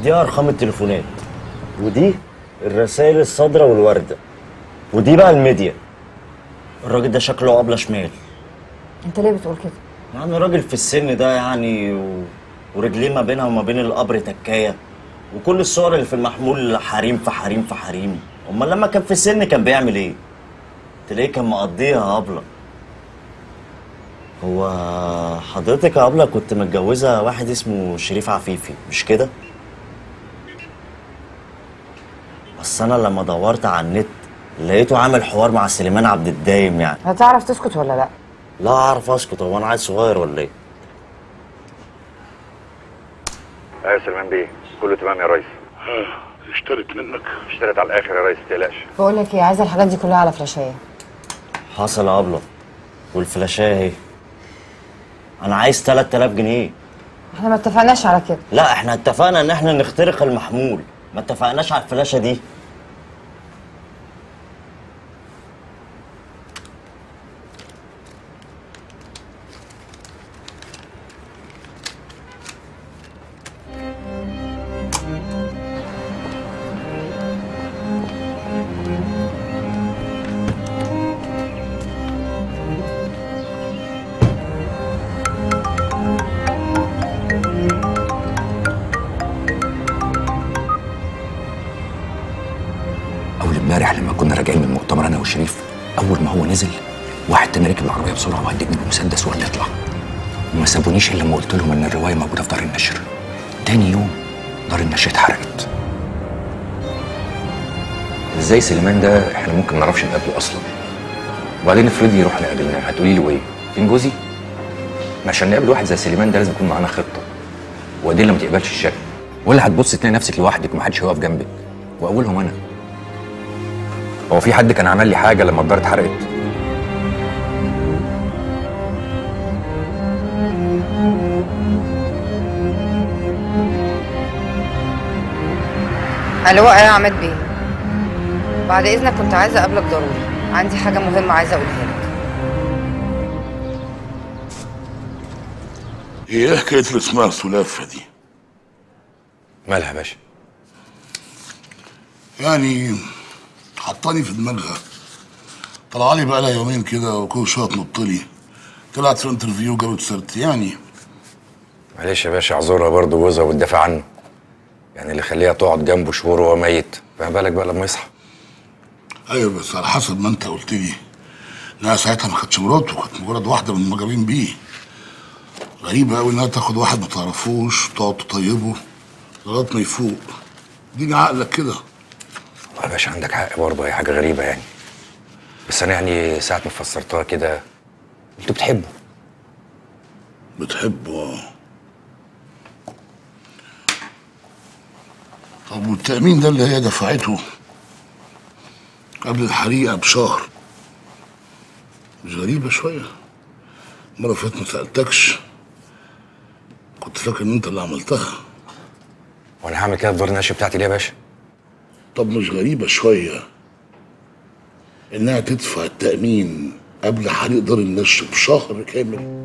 دي ارقام التليفونات ودي الرسائل الصادره والوارده ودي بقى الميديا الراجل ده شكله ابله شمال انت ليه بتقول كده يعني راجل في السن ده يعني و... ورجليه ما بينها وما بين القبر تكايه وكل الصور اللي في المحمول حريم في حريم في حريم امال لما كان في السن كان بيعمل ايه تلاقيه كان مقضيها ابله هو حضرتك يا ابله كنت متجوزه واحد اسمه شريف عفيفي مش كده بس انا لما دورت على النت لقيته عامل حوار مع سليمان عبد الدايم يعني هتعرف تسكت ولا لا لا اعرف اسكت هو انا عيل صغير ولا ايه ايوه سلمان بيه كله تمام يا ريس اشترت منك اشتريت على الاخر يا ريس متقلقش بقول لك ايه عايزه الحاجات دي كلها على فلاشيه حصل يا ابله والفلاشايه اهي انا عايز 3000 جنيه احنا ما اتفقناش على كده لا احنا اتفقنا ان احنا نخترق المحمول ما اتفقناش على الفلاشه دي اول امبارح لما كنا راجعين من المؤتمر انا وشريف اول ما هو نزل واحد تاني ركب العربيه بسرعه وهددني بمسدس وقال لي اطلع وما سابونيش الا لما قلت لهم ان الروايه موجوده في دار النشر تاني يوم دار النشر اتحرقت ازاي سليمان ده احنا ممكن ما نعرفش نقابله اصلا وبعدين افرضي رحنا قابلناه هتقولي له ايه فين جوزي ما عشان نقابل واحد زي سليمان ده لازم يكون معانا خطه وادله ما تقبلش الشك ولا هتبص تلاقي نفسك لوحدك ومحدش هيقف جنبك واولهم انا هو في حد كان عمل لي حاجه لما الدار اتحرقت الو ايه يا عماد بيه بعد اذنك كنت عايزه اقابلك ضروري عندي حاجه مهمه عايزه اقولها لك ايه حكايه اللي اسمها السلافه دي مالها يا باشا يعني حطاني في دماغها طلع لي بقى لها يومين كده وكل شويه تنط لي طلعت في انترفيو جابت سيرتي يعني معلش يا باشا اعذرها برضه جوزها وتدافع عنه يعني اللي يخليها تقعد جنبه شهور وهو ميت فما بالك بقى لما يصحى ايوه بس على حسب ما انت قلت لي انها ساعتها ما كانتش مراته كانت مجرد واحده من المعجبين بيه غريبه قوي انها تاخد واحد ما تعرفوش وتقعد تطيبه لغايه ما يفوق اديني عقلك كده والله يا باشا عندك حق برضه هي حاجه غريبه يعني بس انا يعني ساعه ما فسرتها كده قلت بتحبه بتحبه اه طب والتأمين ده اللي هي دفعته قبل الحريقة بشهر مش غريبة شوية المرة اللي فاتت ما سألتكش كنت فاكر إن أنت اللي عملتها وانا هعمل كده في دار النشر بتاعتي ليه يا باشا طب مش غريبة شوية إنها تدفع التأمين قبل حريق دار النشر بشهر كامل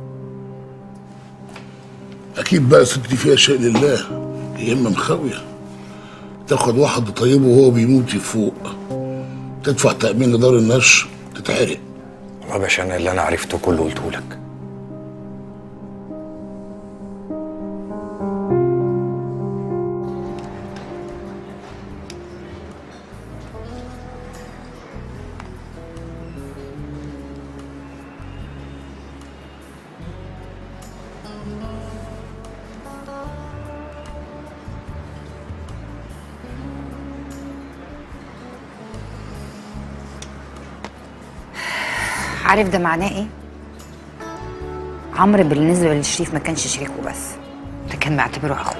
أكيد بقى الست دي فيها شيء لله يا إما مخاوية تاخد واحد طيبه وهو بيموت يفوق تدفع تأمين لدار النشر تتحرق والله يا باشا انا اللي انا عرفته كله قلته لك عارف ده معناه ايه عمرو بالنسبه لشريف ما كانش شريكه بس ده كان معتبره اخوه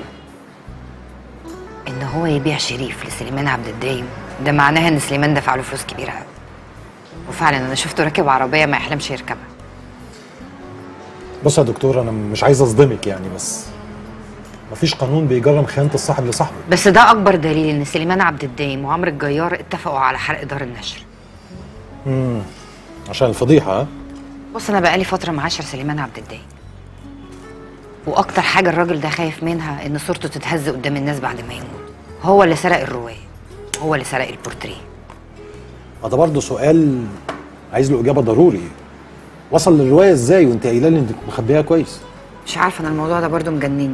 ان هو يبيع شريف لسليمان عبد الدايم ده معناها ان سليمان دفع له فلوس كبيره قوي وفعلا انا شفته راكب عربيه ما يحلمش يركبها بص يا دكتور انا مش عايز اصدمك يعني بس مفيش قانون بيجرم خيانه الصاحب لصاحبه بس ده اكبر دليل ان سليمان عبد الدايم وعمرو الجيار اتفقوا على حرق دار النشر امم عشان الفضيحه ها بص انا بقالي فتره معاشر سليمان عبد الدايم واكتر حاجه الراجل ده خايف منها ان صورته تتهز قدام الناس بعد ما يموت هو اللي سرق الروايه هو اللي سرق البورتريه ما ده برضه سؤال عايز له اجابه ضروري وصل للروايه ازاي وانت قايله لي انك مخبيها كويس مش عارفه انا الموضوع ده برضو مجنني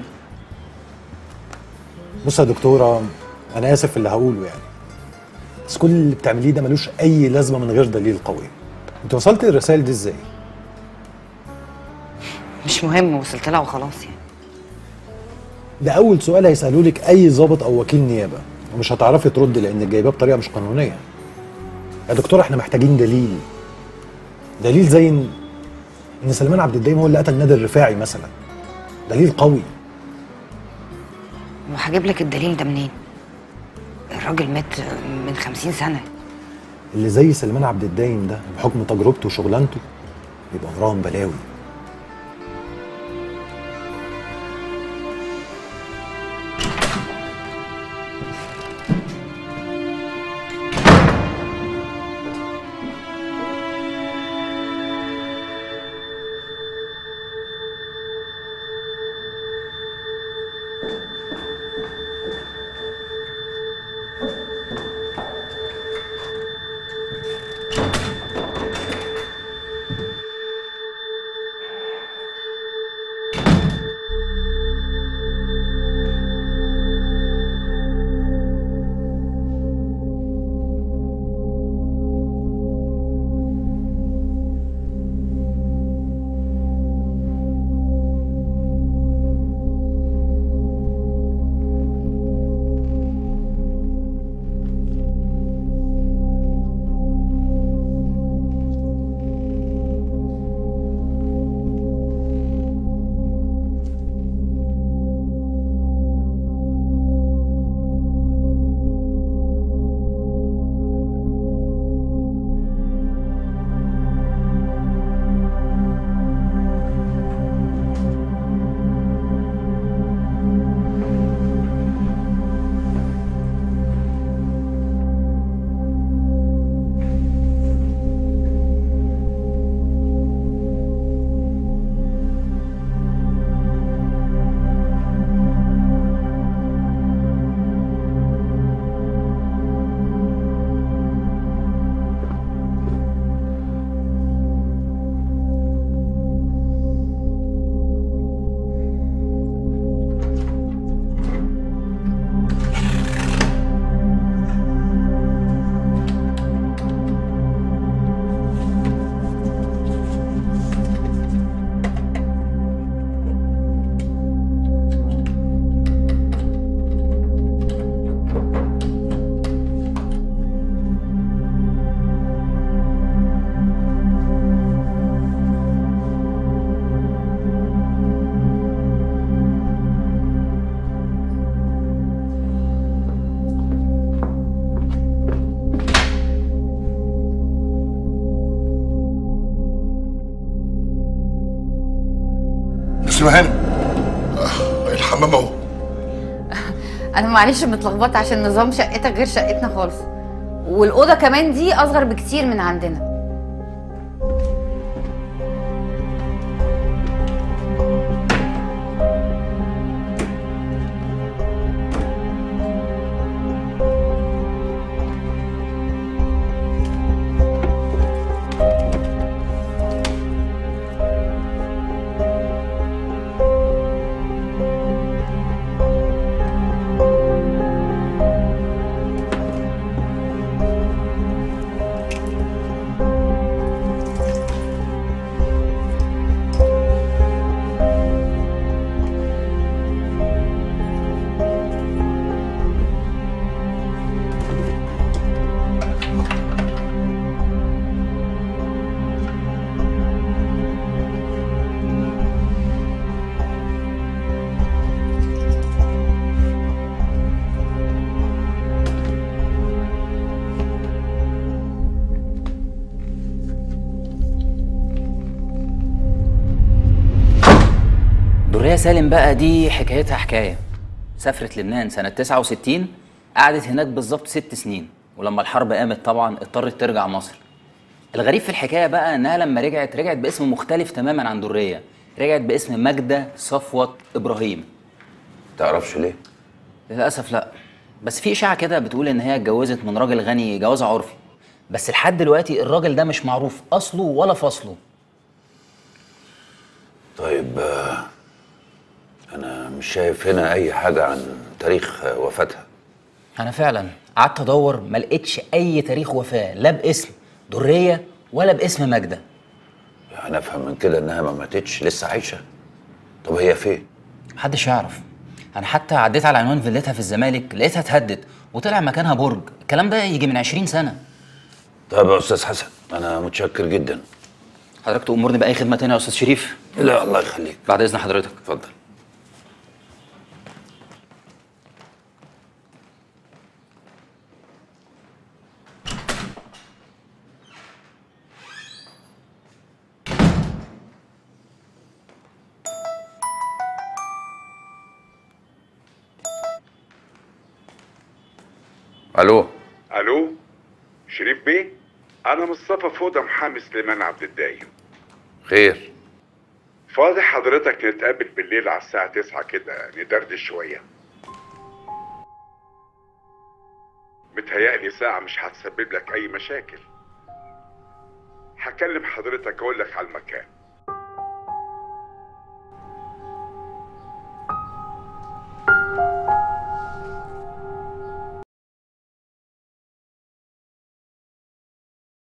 بص يا دكتوره انا اسف في اللي هقوله يعني بس كل اللي بتعمليه ده ملوش اي لازمه من غير دليل قوي انت وصلت للرسائل دي ازاي مش مهم وصلت لها وخلاص يعني ده اول سؤال هيسالوه لك اي ضابط او وكيل نيابه ومش هتعرفي تردي لانك جايباه بطريقه مش قانونيه يا دكتور احنا محتاجين دليل دليل زي ان ان سليمان عبد الدايم هو اللي قتل نادر الرفاعي مثلا دليل قوي وهجيب لك الدليل ده منين الراجل مات من خمسين سنه اللي زي سليمان عبد الدايم ده بحكم تجربته وشغلانته يبقى وراهم بلاوي اسمع هانم آه، الحمام اهو انا معلش متلخبطه عشان نظام شقتك غير شقتنا خالص والاوضه كمان دي اصغر بكتير من عندنا درية سالم بقى دي حكايتها حكاية سافرت لبنان سنة 69 قعدت هناك بالظبط ست سنين ولما الحرب قامت طبعا اضطرت ترجع مصر الغريب في الحكاية بقى انها لما رجعت رجعت باسم مختلف تماما عن درية رجعت باسم ماجدة صفوت إبراهيم تعرفش ليه؟ للأسف لا بس في إشاعة كده بتقول إن هي اتجوزت من راجل غني جواز عرفي بس لحد دلوقتي الراجل ده مش معروف أصله ولا فصله طيب آه، انا مش شايف هنا اي حاجه عن تاريخ آه، وفاتها أنا فعلا قعدت أدور ما لقيتش أي تاريخ وفاة لا باسم درية ولا باسم ماجدة يعني افهم من كده انها ما ماتتش لسه عايشه طب هي فين محدش يعرف أنا حتى عديت على عنوان فيلتها في الزمالك لقيتها اتهدت وطلع مكانها برج الكلام ده يجي من 20 سنة طيب يا استاذ حسن انا متشكر جدا حضرتك تأمرني بأي خدمة تانية يا أستاذ شريف لا الله يخليك بعد إذن حضرتك اتفضل الو الو شريف بيه انا مصطفى فوده محامي سليمان عبد الدايم خير فاضي حضرتك نتقابل بالليل على الساعة 9 كده ندردش شوية متهيألي ساعة مش هتسبب لك أي مشاكل هكلم حضرتك أقول لك على المكان